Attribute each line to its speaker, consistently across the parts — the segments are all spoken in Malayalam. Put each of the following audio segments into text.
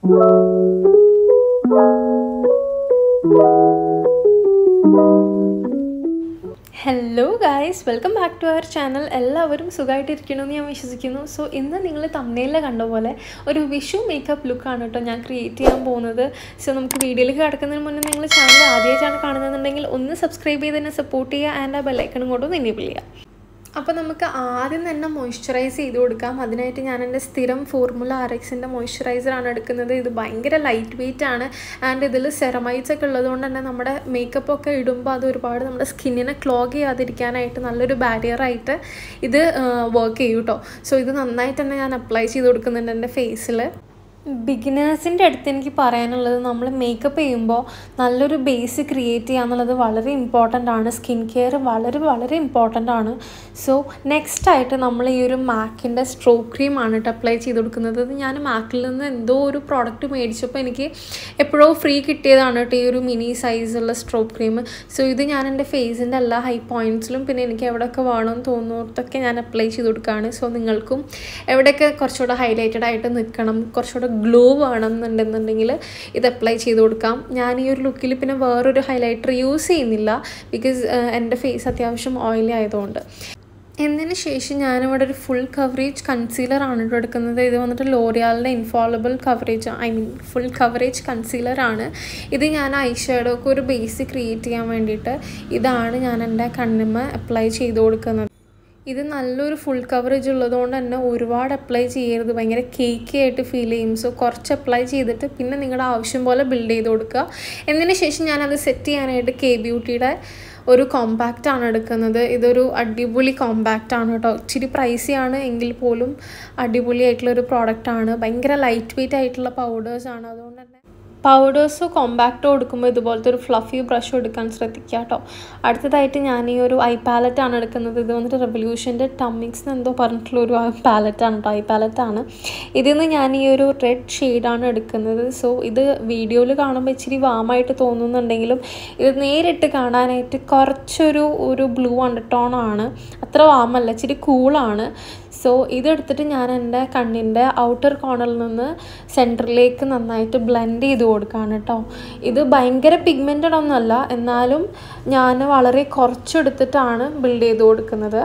Speaker 1: hello guys welcome back to our channel എല്ലാവരും സുഖമായിട്ടിരിക്കണമെന്ന് ഞാൻ വിശ്വസിക്കുന്നു സോ ഇന്ന് നിങ്ങൾ തമ്മനയിൽ കണ്ട പോലെ ഒരു വിഷു മേക്കപ്പ് ലുക്കാണ് കേട്ടോ ഞാൻ ക്രിയേറ്റ് ചെയ്യാൻ പോകുന്നത് സോ നമുക്ക് വീഡിയോയിലേക്ക് കിടക്കുന്നതിന് മുന്നേ നിങ്ങൾ ചാനൽ ആദ്യമായിട്ടാണ് കാണുന്നതെന്നുണ്ടെങ്കിൽ ഒന്ന് സബ്സ്ക്രൈബ് ചെയ്ത് തന്നെ സപ്പോർട്ട് ചെയ്യുക ആൻഡ് ആ ബെല്ലൈക്കണും കൊണ്ട് ഒന്ന് എനേബിൾ ചെയ്യുക അപ്പോൾ നമുക്ക് ആദ്യം തന്നെ മോയ്സ്ചറൈസ് ചെയ്ത് കൊടുക്കാം അതിനായിട്ട് ഞാൻ എൻ്റെ സ്ഥിരം ഫോർമുല ആർ എക്സിൻ്റെ മോയ്സ്ചറൈസറാണ് എടുക്കുന്നത് ഇത് ഭയങ്കര ലൈറ്റ് വെയിറ്റ് ആണ് ആൻഡ് ഇതിൽ സെറമൈറ്റ്സ് ഒക്കെ ഉള്ളതുകൊണ്ട് തന്നെ നമ്മുടെ മേക്കപ്പ് ഒക്കെ ഇടുമ്പോൾ അത് ഒരുപാട് നമ്മുടെ സ്കിന്നിനെ ക്ലോഗ് ചെയ്യാതിരിക്കാനായിട്ട് നല്ലൊരു ബാരിയറായിട്ട് ഇത് വർക്ക് ചെയ്യും കേട്ടോ സോ ഇത് നന്നായിട്ട് തന്നെ ഞാൻ അപ്ലൈ ചെയ്ത് കൊടുക്കുന്നുണ്ട് എൻ്റെ ഫേസിൽ ബിഗിനേഴ്സിൻ്റെ അടുത്ത് എനിക്ക് പറയാനുള്ളത് നമ്മൾ മേക്കപ്പ് ചെയ്യുമ്പോൾ നല്ലൊരു ബേസ് ക്രിയേറ്റ് ചെയ്യുക എന്നുള്ളത് വളരെ ഇമ്പോർട്ടൻ്റ് ആണ് സ്കിൻ കെയർ വളരെ വളരെ ഇമ്പോർട്ടൻ്റ് ആണ് സോ നെക്സ്റ്റ് ആയിട്ട് നമ്മൾ ഈ ഒരു മാക്കിൻ്റെ സ്ട്രോക്ക് ക്രീമാണ് കേട്ടോ അപ്ലൈ ചെയ്ത് കൊടുക്കുന്നത് ഇത് ഞാൻ മാക്കിൽ നിന്ന് എന്തോ ഒരു പ്രോഡക്റ്റ് മേടിച്ചപ്പോൾ എനിക്ക് എപ്പോഴോ ഫ്രീ കിട്ടിയതാണ് കേട്ടോ ഈ ഒരു മിനി സൈസുള്ള സ്ട്രോക്ക് ക്രീം സോ ഇത് ഞാൻ എൻ്റെ ഫേസിൻ്റെ എല്ലാ ഹൈ പോയിൻറ്റ്സിലും പിന്നെ എനിക്ക് എവിടെയൊക്കെ വേണമെന്ന് തോന്നുന്നിടത്തൊക്കെ ഞാൻ അപ്ലൈ ചെയ്ത് കൊടുക്കുകയാണ് സോ നിങ്ങൾക്കും എവിടെയൊക്കെ കുറച്ചുകൂടെ ഹൈലൈറ്റഡ് ആയിട്ട് നിൽക്കണം കുറച്ചുകൂടെ ഗ്ലോ വേണമെന്നുണ്ടെന്നുണ്ടെങ്കിൽ ഇത് അപ്ലൈ ചെയ്ത് കൊടുക്കാം ഞാൻ ഈ ഒരു ലുക്കിൽ പിന്നെ വേറൊരു ഹൈലൈറ്റർ യൂസ് ചെയ്യുന്നില്ല ബിക്കോസ് എൻ്റെ ഫേസ് അത്യാവശ്യം ഓയിലി ആയതുകൊണ്ട് എന്നതിന് ശേഷം ഞാനിവിടെ ഒരു ഫുൾ കവറേജ് കൺസീലർ ആണ് കേട്ടോ എടുക്കുന്നത് ഇത് വന്നിട്ട് ലോറിയാലിൻ്റെ infallible coverage I mean full coverage concealer ആണ് ഇത് ഞാൻ ഐ ഷേഡോക്ക് ഒരു ബേസ് ക്രിയേറ്റ് ചെയ്യാൻ വേണ്ടിയിട്ട് ഇതാണ് ഞാൻ എൻ്റെ കണ്ണിമ്മ അപ്ലൈ ചെയ്ത് കൊടുക്കുന്നത് ഇത് നല്ലൊരു ഫുൾ കവറേജ് ഉള്ളതുകൊണ്ട് തന്നെ ഒരുപാട് അപ്ലൈ ചെയ്യരുത് ഭയങ്കര കേക്കി ആയിട്ട് ഫീൽ ചെയ്യും സോ കുറച്ച് അപ്ലൈ ചെയ്തിട്ട് പിന്നെ നിങ്ങളുടെ ആവശ്യം പോലെ ബിൽഡ് ചെയ്ത് കൊടുക്കുക എന്നതിന് ശേഷം ഞാനത് സെറ്റ് ചെയ്യാനായിട്ട് കെ ബ്യൂട്ടിയുടെ ഒരു കോമ്പാക്റ്റ് ആണ് എടുക്കുന്നത് ഇതൊരു അടിപൊളി കോമ്പാക്റ്റ് ആണ് കേട്ടോ ഇച്ചിരി പ്രൈസി ആണ് എങ്കിൽ പോലും അടിപൊളി ആയിട്ടുള്ള ഒരു പ്രോഡക്റ്റ് ആണ് ഭയങ്കര ലൈറ്റ് വെയിറ്റ് ആയിട്ടുള്ള പൗഡേഴ്സ് ആണ് അതുകൊണ്ട് തന്നെ പൗഡേഴ്സോ കോമ്പാക്റ്റോ എടുക്കുമ്പോൾ ഇതുപോലത്തെ ഒരു ഫ്ലഫി ബ്രഷ് എടുക്കാൻ ശ്രദ്ധിക്കുക കേട്ടോ അടുത്തതായിട്ട് ഞാൻ ഈ ഒരു ഐ പാലറ്റാണ് എടുക്കുന്നത് ഇത് വന്നിട്ട് റെവല്യൂഷൻ്റെ ടമ്മിക്സ് എന്തോ പറഞ്ഞിട്ടുള്ള ഒരു പാലറ്റാണ് കേട്ടോ ഐ പാലറ്റാണ് ഇതിൽ നിന്ന് ഞാൻ ഈ ഒരു റെഡ് ഷെയ്ഡാണ് എടുക്കുന്നത് സോ ഇത് വീഡിയോയിൽ കാണുമ്പോൾ ഇച്ചിരി വാമായിട്ട് തോന്നുന്നുണ്ടെങ്കിലും ഇത് നേരിട്ട് കാണാനായിട്ട് കുറച്ചൊരു ഒരു ബ്ലൂ അണ്ടർടോൺ ആണ് അത്ര വാമല്ല ഇച്ചിരി കൂളാണ് സോ ഇതെടുത്തിട്ട് ഞാൻ എൻ്റെ കണ്ണിൻ്റെ ഔട്ടർ കോർണറിൽ നിന്ന് സെൻറ്ററിലേക്ക് നന്നായിട്ട് ബ്ലെൻഡ് ചെയ്ത് കൊടുക്കുകയാണ് കേട്ടോ ഇത് ഭയങ്കര പിഗ്മെൻറ്റഡ് ഒന്നുമല്ല എന്നാലും ഞാൻ വളരെ കുറച്ചെടുത്തിട്ടാണ് ബിൽഡ് ചെയ്ത് കൊടുക്കുന്നത്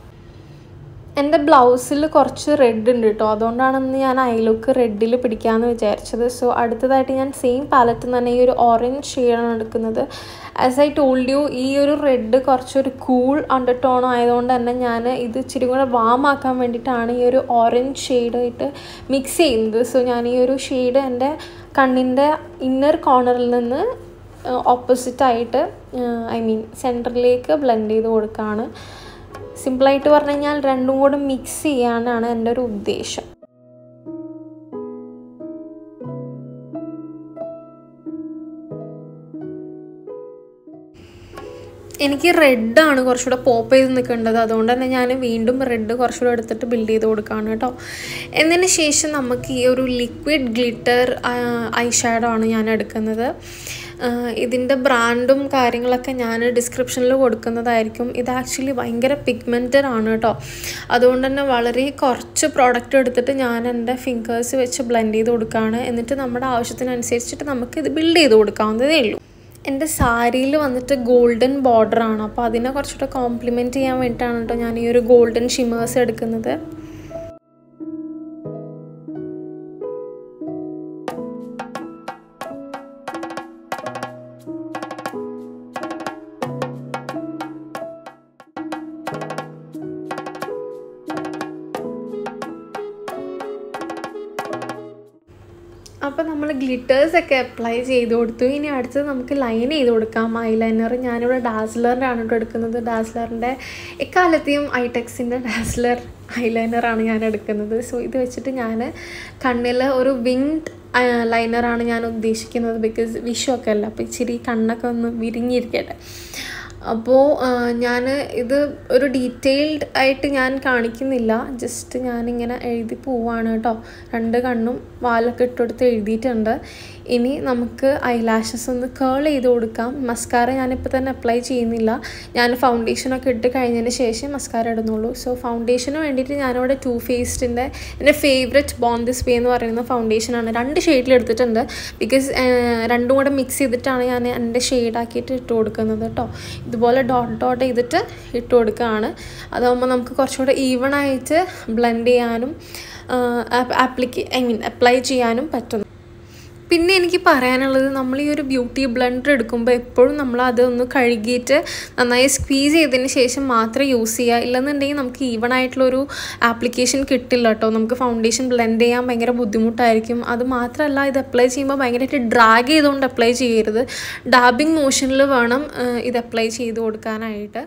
Speaker 1: എൻ്റെ ബ്ലൗസിൽ കുറച്ച് റെഡ് ഉണ്ട് കേട്ടോ അതുകൊണ്ടാണ് ഇന്ന് ഞാൻ ഐലുക്ക് റെഡിൽ പിടിക്കാമെന്ന് വിചാരിച്ചത് സോ അടുത്തതായിട്ട് ഞാൻ സെയിം പാലറ്റിൽ തന്നെ ഈ ഒരു ഓറഞ്ച് ഷെയ്ഡാണ് എടുക്കുന്നത് ആസ് ഐ ടോൾഡ് യു ഈ ഒരു റെഡ് കുറച്ചൊരു കൂൾ അണ്ടർ ടോൺ ആയതുകൊണ്ട് തന്നെ ഞാൻ ഇത് ഇച്ചിരി കൂടെ വാമാക്കാൻ വേണ്ടിയിട്ടാണ് ഈ ഒരു ഓറഞ്ച് ഷെയ്ഡായിട്ട് മിക്സ് ചെയ്യുന്നത് സോ ഞാൻ ഈ ഒരു ഷെയ്ഡ് എൻ്റെ കണ്ണിൻ്റെ ഇന്നർ കോർണറിൽ നിന്ന് ഓപ്പോസിറ്റായിട്ട് ഐ മീൻ സെൻറ്ററിലേക്ക് ബ്ലെൻഡ് ചെയ്ത് കൊടുക്കുകയാണ് സിമ്പിളായിട്ട് പറഞ്ഞു കഴിഞ്ഞാൽ രണ്ടും കൂടെ മിക്സ് ചെയ്യാനാണ് എൻ്റെ ഒരു ഉദ്ദേശം എനിക്ക് റെഡാണ് കുറച്ചുകൂടെ പോപ്പ് ചെയ്ത് നിൽക്കേണ്ടത് അതുകൊണ്ട് തന്നെ ഞാൻ വീണ്ടും റെഡ് കുറച്ചുകൂടെ എടുത്തിട്ട് ബിൽഡ് ചെയ്ത് കൊടുക്കുകയാണ് കേട്ടോ എന്നതിന് ശേഷം നമുക്ക് ഈ ഒരു ലിക്വിഡ് ഗ്ലിറ്റർ ഐ ഷാഡോ ആണ് ഞാൻ എടുക്കുന്നത് ഇതിൻ്റെ ബ്രാൻഡും കാര്യങ്ങളൊക്കെ ഞാൻ ഡിസ്ക്രിപ്ഷനിൽ കൊടുക്കുന്നതായിരിക്കും ഇത് ആക്ച്വലി ഭയങ്കര പിഗ്മെൻറ്റഡ് ആണ് കേട്ടോ അതുകൊണ്ട് തന്നെ വളരെ കുറച്ച് പ്രോഡക്റ്റ് എടുത്തിട്ട് ഞാൻ എൻ്റെ ഫിംഗേഴ്സ് വെച്ച് ബ്ലെൻഡ് ചെയ്ത് കൊടുക്കുകയാണ് എന്നിട്ട് നമ്മുടെ ആവശ്യത്തിനനുസരിച്ചിട്ട് നമുക്ക് ഇത് ബിൽഡ് ചെയ്ത് കൊടുക്കാവുന്നതേ ഉള്ളൂ എൻ്റെ സാരിയിൽ വന്നിട്ട് ഗോൾഡൻ ബോർഡറാണ് അപ്പോൾ അതിനെ കുറച്ചുകൂടെ കോംപ്ലിമെൻറ്റ് ചെയ്യാൻ വേണ്ടിയിട്ടാണ് കേട്ടോ ഞാൻ ഈ ഒരു ഗോൾഡൻ ഷിമേഴ്സ് എടുക്കുന്നത് അപ്പോൾ നമ്മൾ ഗ്ലിറ്റേഴ്സൊക്കെ അപ്ലൈ ചെയ്ത് കൊടുത്തു ഇനി അടുത്തത് നമുക്ക് ലൈൻ ചെയ്ത് കൊടുക്കാം ഐലൈനർ ഞാനിവിടെ ഡാസ്ലറിൻ്റെ ആണ് കേട്ടോ എടുക്കുന്നത് ഡാസ്ലറിൻ്റെ എക്കാലത്തെയും ഐടെക്സിൻ്റെ ഡാസ്ലർ ഐലൈനറാണ് ഞാൻ എടുക്കുന്നത് സോ ഇത് വെച്ചിട്ട് ഞാൻ കണ്ണിൽ ഒരു വിങ്ഡ് ലൈനറാണ് ഞാൻ ഉദ്ദേശിക്കുന്നത് ബിക്കോസ് വിഷു ഒക്കെ അല്ല അപ്പോൾ ഇച്ചിരി കണ്ണൊക്കെ ഒന്ന് വിരിഞ്ഞിരിക്കട്ടെ അപ്പോൾ ഞാൻ ഇത് ഒരു ഡീറ്റെയിൽഡ് ആയിട്ട് ഞാൻ കാണിക്കുന്നില്ല ജസ്റ്റ് ഞാനിങ്ങനെ എഴുതി പോവാണ് കേട്ടോ രണ്ട് കണ്ണും വാലൊക്കെ ഇട്ടെടുത്ത് എഴുതിയിട്ടുണ്ട് ഇനി നമുക്ക് ഐലാഷസ് ഒന്ന് കേൾ ചെയ്ത് കൊടുക്കാം മസ്കാര ഞാനിപ്പോൾ തന്നെ അപ്ലൈ ചെയ്യുന്നില്ല ഞാൻ ഫൗണ്ടേഷനൊക്കെ ഇട്ട് കഴിഞ്ഞതിന് ശേഷം മസ്കാര ഇടുന്നുള്ളൂ സോ ഫൗണ്ടേഷന് വേണ്ടിയിട്ട് ഞാനിവിടെ ടു ഫേസ്റ്റിൻ്റെ എൻ്റെ ഫേവററ്റ് ബോൺ ദിസ് പേ എന്ന് പറയുന്ന ഫൗണ്ടേഷനാണ് രണ്ട് ഷെയ്ഡിൽ എടുത്തിട്ടുണ്ട് ബിക്കോസ് രണ്ടും കൂടെ മിക്സ് ചെയ്തിട്ടാണ് ഞാൻ എൻ്റെ ഷെയ്ഡാക്കിയിട്ട് ഇട്ട് കൊടുക്കുന്നത് കേട്ടോ ഇതുപോലെ ഡോട്ട് ഡോട്ട് ചെയ്തിട്ട് ഇട്ട് കൊടുക്കുകയാണ് അതാകുമ്പോൾ നമുക്ക് കുറച്ചുകൂടെ ഈവൺ ആയിട്ട് ബ്ലെൻഡ് ചെയ്യാനും ആപ്ലിക്ക് ഐ മീൻ അപ്ലൈ ചെയ്യാനും പറ്റും പിന്നെ എനിക്ക് പറയാനുള്ളത് നമ്മൾ ഈ ഒരു ബ്യൂട്ടി ബ്ലെൻഡർ എടുക്കുമ്പോൾ എപ്പോഴും നമ്മൾ അതൊന്ന് കഴുകിയിട്ട് നന്നായി സ്ക്വീസ് ചെയ്തതിന് ശേഷം മാത്രം യൂസ് ചെയ്യുക ഇല്ലെന്നുണ്ടെങ്കിൽ നമുക്ക് ഈവൺ ആയിട്ടുള്ളൊരു ആപ്ലിക്കേഷൻ കിട്ടില്ല കേട്ടോ നമുക്ക് ഫൗണ്ടേഷൻ ബ്ലെൻഡ് ചെയ്യാൻ ഭയങ്കര ബുദ്ധിമുട്ടായിരിക്കും അത് മാത്രമല്ല ഇത് അപ്ലൈ ചെയ്യുമ്പോൾ ഭയങ്കരമായിട്ട് ഡ്രാഗ് ചെയ്തുകൊണ്ട് അപ്ലൈ ചെയ്യരുത് ഡാബിങ് മോഷനിൽ വേണം ഇത് അപ്ലൈ ചെയ്ത് കൊടുക്കാനായിട്ട്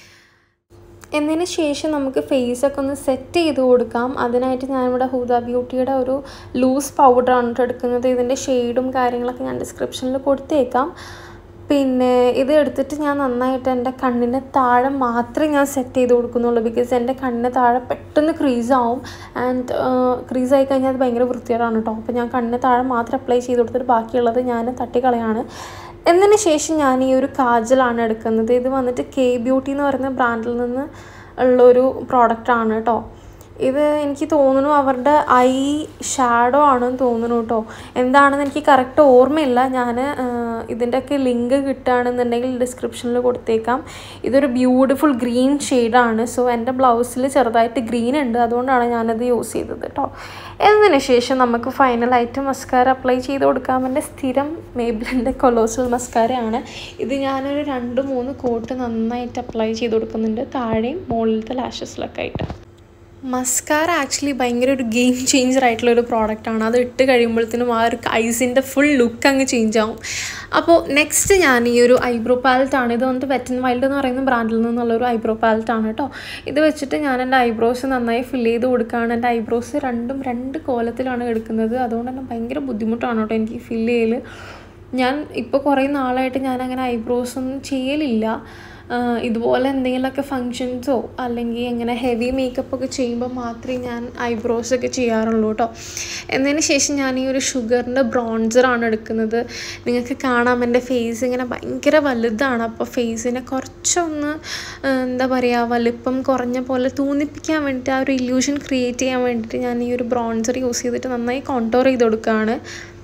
Speaker 1: എന്നതിന് ശേഷം നമുക്ക് ഫേസൊക്കെ ഒന്ന് സെറ്റ് ചെയ്ത് കൊടുക്കാം അതിനായിട്ട് ഞാനിവിടെ ഹൂദ ബ്യൂട്ടിയുടെ ഒരു ലൂസ് പൗഡറാണ് കേട്ടോ എടുക്കുന്നത് ഇതിൻ്റെ ഷെയ്ഡും കാര്യങ്ങളൊക്കെ ഞാൻ ഡിസ്ക്രിപ്ഷനിൽ കൊടുത്തേക്കാം പിന്നെ ഇത് എടുത്തിട്ട് ഞാൻ നന്നായിട്ട് എൻ്റെ കണ്ണിൻ്റെ താഴെ മാത്രമേ ഞാൻ സെറ്റ് ചെയ്ത് കൊടുക്കുന്നുള്ളൂ ബിക്കോസ് എൻ്റെ കണ്ണിന് താഴെ പെട്ടെന്ന് ക്രീസ് ആവും ആൻഡ് ക്രീസ് ആയി കഴിഞ്ഞാൽ അത് ഭയങ്കര വൃത്തികേടാണ് കേട്ടോ അപ്പോൾ ഞാൻ കണ്ണിന് താഴെ മാത്രം അപ്ലൈ ചെയ്ത് കൊടുത്തിട്ട് ബാക്കിയുള്ളത് ഞാൻ തട്ടിക്കളയാണ് എന്നതിന് ശേഷം ഞാൻ ഈ ഒരു കാജലാണ് എടുക്കുന്നത് ഇത് വന്നിട്ട് കെ ബ്യൂട്ടി എന്ന് പറയുന്ന ബ്രാൻഡിൽ നിന്ന് ഉള്ളൊരു പ്രോഡക്റ്റാണ് കേട്ടോ ഇത് എനിക്ക് തോന്നുന്നു അവരുടെ ഐ ഷാഡോ ആണെന്ന് തോന്നുന്നു കേട്ടോ എന്താണെന്ന് എനിക്ക് കറക്റ്റ് ഓർമ്മയില്ല ഞാൻ ഇതിൻ്റെയൊക്കെ ലിങ്ക് കിട്ടുകയാണെന്നുണ്ടെങ്കിൽ ഡിസ്ക്രിപ്ഷനിൽ കൊടുത്തേക്കാം ഇതൊരു ബ്യൂട്ടിഫുൾ ഗ്രീൻ ഷെയ്ഡാണ് സോ എൻ്റെ ബ്ലൗസിൽ ചെറുതായിട്ട് ഗ്രീൻ ഉണ്ട് അതുകൊണ്ടാണ് ഞാനത് യൂസ് ചെയ്തത് കേട്ടോ എന്നതിന് ശേഷം നമുക്ക് ഫൈനലായിട്ട് മസ്കാര അപ്ലൈ ചെയ്ത് കൊടുക്കാം എൻ്റെ സ്ഥിരം മേബിളിൻ്റെ കൊലോസൽ മസ്കാരയാണ് ഇത് ഞാനൊരു രണ്ട് മൂന്ന് കോട്ട് നന്നായിട്ട് അപ്ലൈ ചെയ്ത് കൊടുക്കുന്നുണ്ട് താഴെയും മുകളിലത്തെ ലാഷസിലൊക്കെ ആയിട്ട് മസ്കാര ആക്ച്വലി ഭയങ്കര ഒരു ഗെയിം ചേഞ്ചർ ആയിട്ടുള്ള ഒരു പ്രോഡക്റ്റാണ് അത് ഇട്ട് കഴിയുമ്പോഴത്തേനും ആ ഒരു ഐസിൻ്റെ ഫുൾ ലുക്ക് അങ്ങ് ചേഞ്ച് ആവും അപ്പോൾ നെക്സ്റ്റ് ഞാൻ ഈ ഒരു ഐബ്രോ പാലറ്റാണ് ഇത് വന്നിട്ട് വെറ്റൻ വൈൽഡ് എന്ന് പറയുന്ന ബ്രാൻഡിൽ നിന്നുള്ള ഒരു ഐബ്രോ പാലറ്റാണ് കേട്ടോ ഇത് വെച്ചിട്ട് ഞാൻ എൻ്റെ ഐബ്രോസ് നന്നായി ഫിൽ ചെയ്ത് കൊടുക്കുകയാണ് എൻ്റെ ഐബ്രോസ് രണ്ടും രണ്ട് കോലത്തിലാണ് എടുക്കുന്നത് അതുകൊണ്ട് തന്നെ ഭയങ്കര ബുദ്ധിമുട്ടാണ് കേട്ടോ എനിക്ക് ഫിൽ ചെയ്യൽ ഞാൻ ഇപ്പോൾ കുറേ നാളായിട്ട് ഞാൻ അങ്ങനെ ഐബ്രോസ് ഒന്നും ചെയ്യലില്ല ഇതുപോലെ എന്തെങ്കിലുമൊക്കെ ഫങ്ഷൻസോ അല്ലെങ്കിൽ ഇങ്ങനെ ഹെവി മേക്കപ്പ് ഒക്കെ ചെയ്യുമ്പോൾ മാത്രമേ ഞാൻ ഐബ്രോസ് ഒക്കെ ചെയ്യാറുള്ളൂ കേട്ടോ എന്നതിന് ശേഷം ഞാൻ ഈ ഒരു ഷുഗറിൻ്റെ ബ്രോൺസറാണ് എടുക്കുന്നത് നിങ്ങൾക്ക് കാണാം എൻ്റെ ഫേസ് ഇങ്ങനെ ഭയങ്കര വലുതാണ് അപ്പോൾ ഫേസിനെ കുറച്ചൊന്ന് എന്താ പറയുക വലുപ്പം കുറഞ്ഞ പോലെ തോന്നിപ്പിക്കാൻ വേണ്ടിയിട്ട് ആ ഒരു ഇല്യൂഷൻ ക്രിയേറ്റ് ചെയ്യാൻ വേണ്ടിയിട്ട് ഞാൻ ഈ ഒരു ബ്രോൺസർ യൂസ് ചെയ്തിട്ട് നന്നായി കോണ്ടോർ ചെയ്ത് കൊടുക്കുകയാണ്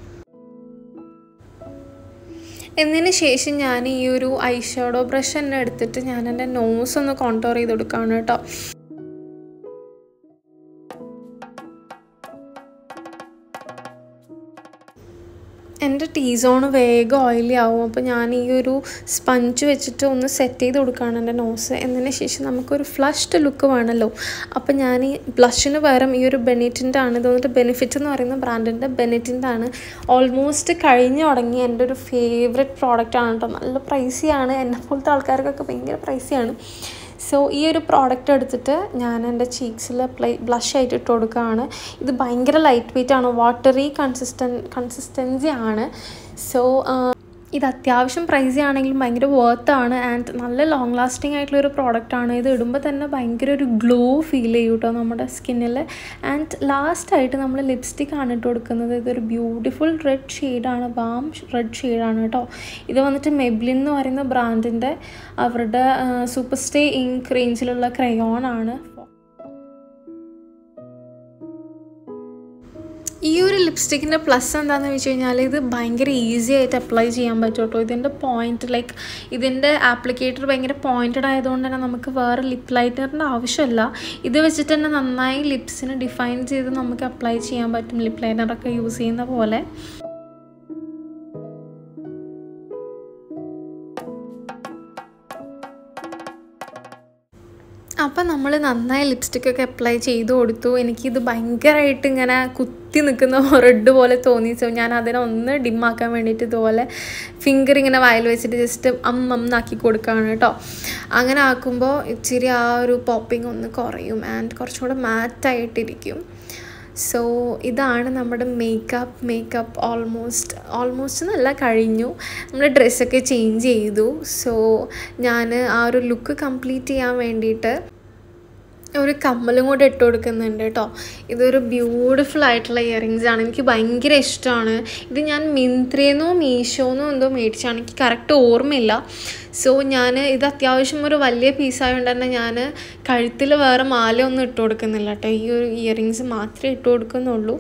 Speaker 1: എന്നതിന് ശേഷം ഞാൻ ഈ ഒരു ഐ ഷാഡോ ബ്രഷ് തന്നെ എടുത്തിട്ട് ഞാൻ എൻ്റെ നോസ് ഒന്ന് കോണ്ടോർ ചെയ്ത് കൊടുക്കുകയാണ് കേട്ടോ എൻ്റെ ടീ സോണ് വേഗം ഓയിലി ആവും അപ്പോൾ ഞാൻ ഈ ഒരു സ്പഞ്ച് വെച്ചിട്ട് ഒന്ന് സെറ്റ് ചെയ്ത് കൊടുക്കുകയാണ് എൻ്റെ നോസ് എന്നതിന് ശേഷം നമുക്കൊരു ഫ്ലഷ്ഡ് ലുക്ക് വേണമല്ലോ അപ്പോൾ ഞാൻ ഈ ബ്ലഷിന് പകരം ഈ ഒരു ബെനിറ്റിൻ്റെ ആണ് ഇത് വന്നിട്ട് ബെനിഫിറ്റ് എന്ന് പറയുന്ന ബ്രാൻഡിൻ്റെ ബെനിറ്റിൻ്റെ ആണ് ഓൾമോസ്റ്റ് കഴിഞ്ഞു തുടങ്ങി എൻ്റെ ഒരു ഫേവററ്റ് പ്രോഡക്റ്റ് ആണ് കേട്ടോ നല്ല പ്രൈസിയാണ് എന്നെ പോലത്തെ ആൾക്കാർക്കൊക്കെ ഭയങ്കര പ്രൈസിയാണ് സോ ഈ ഒരു പ്രോഡക്റ്റ് എടുത്തിട്ട് ഞാൻ എൻ്റെ ചീക്സിൽ പ്ലൈ ബ്ലഷ് ആയിട്ട് ഇട്ട് കൊടുക്കുകയാണ് ഇത് ഭയങ്കര ലൈറ്റ് വെയിറ്റ് ആണ് വാട്ടറി കൺസിസ്റ്റൻ കൺസിസ്റ്റൻസി ആണ് സോ ഇത് അത്യാവശ്യം പ്രൈസി ആണെങ്കിലും ഭയങ്കര ആണ് ആൻഡ് നല്ല ലോങ് ലാസ്റ്റിംഗ് ആയിട്ടുള്ള ഒരു പ്രോഡക്റ്റാണ് ഇത് ഇടുമ്പോൾ തന്നെ ഭയങ്കര ഒരു ഗ്ലോ ഫീൽ ചെയ്യും കേട്ടോ നമ്മുടെ സ്കിന്നിൽ ആൻഡ് ലാസ്റ്റായിട്ട് നമ്മൾ ലിപ്സ്റ്റിക് ആണ് ഇട്ട് കൊടുക്കുന്നത് ഇതൊരു ബ്യൂട്ടിഫുൾ റെഡ് ഷെയ്ഡാണ് ബാം റെഡ് ഷെയ്ഡാണ് കേട്ടോ ഇത് വന്നിട്ട് മെബ്ലിൻ എന്ന് പറയുന്ന ബ്രാൻഡിൻ്റെ അവരുടെ സൂപ്പർ സ്റ്റേ ഇങ്ക് റേഞ്ചിലുള്ള ക്രയോൺ ആണ് ഈ ഒരു ലിപ്സ്റ്റിക്കിൻ്റെ പ്ലസ് എന്താണെന്ന് വെച്ച് കഴിഞ്ഞാൽ ഇത് ഭയങ്കര ഈസി ആയിട്ട് അപ്ലൈ ചെയ്യാൻ പറ്റും കേട്ടോ ഇതിൻ്റെ പോയിൻറ്റ് ലൈക്ക് ഇതിൻ്റെ ആപ്ലിക്കേറ്റർ ഭയങ്കര പോയിൻറ്റഡ് ആയതുകൊണ്ട് തന്നെ നമുക്ക് വേറെ ലിപ്പ് ലൈറ്ററിൻ്റെ ആവശ്യമില്ല ഇത് വെച്ചിട്ട് തന്നെ നന്നായി ലിപ്സിന് ഡിഫൈൻ ചെയ്ത് നമുക്ക് അപ്ലൈ ചെയ്യാൻ പറ്റും ലിപ്പ് ലൈനറൊക്കെ യൂസ് ചെയ്യുന്ന പോലെ അപ്പം നമ്മൾ നന്നായി ലിപ്സ്റ്റിക്കൊക്കെ അപ്ലൈ ചെയ്ത് കൊടുത്തു എനിക്കിത് ഭയങ്കരമായിട്ട് ഇങ്ങനെ കുത്തി നിൽക്കുന്ന റെഡ് പോലെ തോന്നി സോ ഞാൻ അതിനെ ഒന്ന് ഡിമ്മാക്കാൻ വേണ്ടിയിട്ട് ഇതുപോലെ ഫിംഗർ ഇങ്ങനെ വായിൽ വെച്ചിട്ട് ജസ്റ്റ് അം അമ്മാക്കി കൊടുക്കുകയാണ് കേട്ടോ അങ്ങനെ ആക്കുമ്പോൾ ഇച്ചിരി ആ ഒരു പോപ്പിംഗ് ഒന്ന് കുറയും ആൻഡ് കുറച്ചും കൂടെ മാറ്റായിട്ടിരിക്കും സോ ഇതാണ് നമ്മുടെ മേക്കപ്പ് മേക്കപ്പ് ഓൾമോസ്റ്റ് ഓൾമോസ്റ്റ് എന്നല്ല കഴിഞ്ഞു നമ്മുടെ ഡ്രസ്സൊക്കെ ചേഞ്ച് ചെയ്തു സോ ഞാൻ ആ ഒരു ലുക്ക് കംപ്ലീറ്റ് ചെയ്യാൻ വേണ്ടിയിട്ട് ഒരു കമ്മലും കൂടെ ഇട്ട് കൊടുക്കുന്നുണ്ട് കേട്ടോ ഇതൊരു ബ്യൂട്ടിഫുൾ ആയിട്ടുള്ള ഇയറിങ്സ് ആണ് എനിക്ക് ഭയങ്കര ഇഷ്ടമാണ് ഇത് ഞാൻ മിന്ത്രയെന്നോ മീഷോന്നോ എന്തോ മേടിച്ചാണ് എനിക്ക് കറക്റ്റ് ഓർമ്മയില്ല സോ ഞാൻ ഇത് അത്യാവശ്യം ഒരു വലിയ പീസായതുകൊണ്ട് തന്നെ ഞാൻ കഴുത്തിൽ വേറെ മാലയൊന്നും ഇട്ട് കൊടുക്കുന്നില്ല കേട്ടോ ഈ ഒരു ഇയറിങ്സ് മാത്രമേ ഇട്ട് കൊടുക്കുന്നുള്ളൂ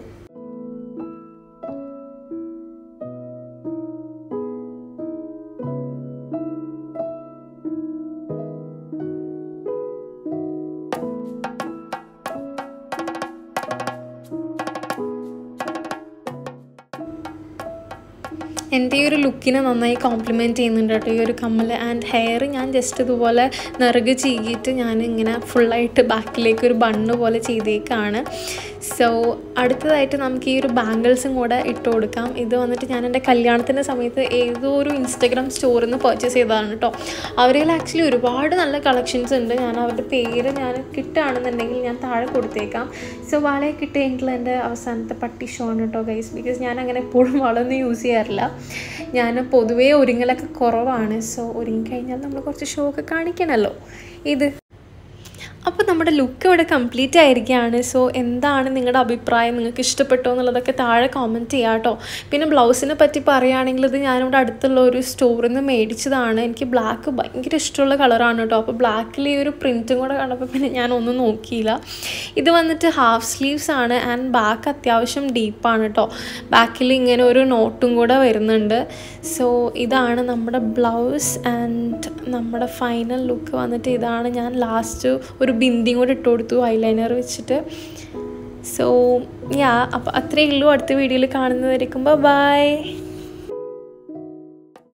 Speaker 1: എൻ്റെ ഈ ഒരു ലുക്കിനെ നന്നായി കോംപ്ലിമെൻറ്റ് ചെയ്യുന്നുണ്ട് കേട്ടോ ഈ ഒരു കമ്മൽ ആൻഡ് ഹെയർ ഞാൻ ജസ്റ്റ് ഇതുപോലെ നിറക് ചീകിയിട്ട് ഞാൻ ഇങ്ങനെ ഫുള്ളായിട്ട് ബാക്കിലേക്ക് ഒരു ബണ്ണ് പോലെ ചെയ്തേക്കാണ് സോ അടുത്തതായിട്ട് നമുക്ക് ഈ ഒരു ബാംഗിൾസും കൂടെ ഇട്ട് കൊടുക്കാം ഇത് വന്നിട്ട് ഞാൻ എൻ്റെ കല്യാണത്തിൻ്റെ സമയത്ത് ഏതോ ഒരു ഇൻസ്റ്റഗ്രാം സ്റ്റോറിൽ നിന്ന് പർച്ചേസ് ചെയ്തതാണ് കേട്ടോ അവരിൽ ആക്ച്വലി ഒരുപാട് നല്ല കളക്ഷൻസ് ഉണ്ട് ഞാൻ അവരുടെ പേര് ഞാൻ കിട്ടുകയാണെന്നുണ്ടെങ്കിൽ ഞാൻ താഴെ കൊടുത്തേക്കാം സോ വളയെ കിട്ടിയെങ്കിൽ എൻ്റെ അവസാനത്തെ പട്ടി ഷോ ആണ് കേട്ടോ ഗൈസ് ബിക്കോസ് ഞാൻ അങ്ങനെ എപ്പോഴും വളമൊന്നും യൂസ് ചെയ്യാറില്ല ഞാൻ പൊതുവേ ഒരുങ്ങലൊക്കെ കുറവാണ് സോ ഒരുങ്ങിക്കഴിഞ്ഞാൽ നമ്മൾ കുറച്ച് ഷോ ഒക്കെ കാണിക്കണമല്ലോ ഇത് അപ്പോൾ നമ്മുടെ ലുക്ക് ഇവിടെ കംപ്ലീറ്റ് ആയിരിക്കുകയാണ് സോ എന്താണ് നിങ്ങളുടെ അഭിപ്രായം നിങ്ങൾക്ക് ഇഷ്ടപ്പെട്ടോ എന്നുള്ളതൊക്കെ താഴെ കോമൻറ്റ് ചെയ്യാം കേട്ടോ പിന്നെ ബ്ലൗസിനെ പറ്റി പറയുകയാണെങ്കിൽ ഇത് ഞാനിവിടെ അടുത്തുള്ള ഒരു സ്റ്റോറിൽ നിന്ന് മേടിച്ചതാണ് എനിക്ക് ബ്ലാക്ക് ഭയങ്കര ഇഷ്ടമുള്ള കളറാണ് കേട്ടോ അപ്പോൾ ബ്ലാക്കിൽ ഈ ഒരു പ്രിൻറ്റും കൂടെ കണ്ടപ്പോൾ പിന്നെ ഞാനൊന്നും നോക്കിയില്ല ഇത് വന്നിട്ട് ഹാഫ് സ്ലീവ്സ് ആണ് ആൻഡ് ബാക്ക് അത്യാവശ്യം ഡീപ്പാണ് കേട്ടോ ബാക്കിൽ ഇങ്ങനെ ഒരു നോട്ടും കൂടെ വരുന്നുണ്ട് സോ ഇതാണ് നമ്മുടെ ബ്ലൗസ് ആൻഡ് നമ്മുടെ ഫൈനൽ ലുക്ക് വന്നിട്ട് ഇതാണ് ഞാൻ ലാസ്റ്റ് ഒരു ബിന്ദിയും കൂടെ ഇട്ട് കൊടുത്തു ഐലൈനർ വെച്ചിട്ട് സോ യാ അപ്പോൾ അത്രയേ ഉള്ളൂ അടുത്ത വീഡിയോയിൽ കാണുന്നതായിരിക്കും ബൈ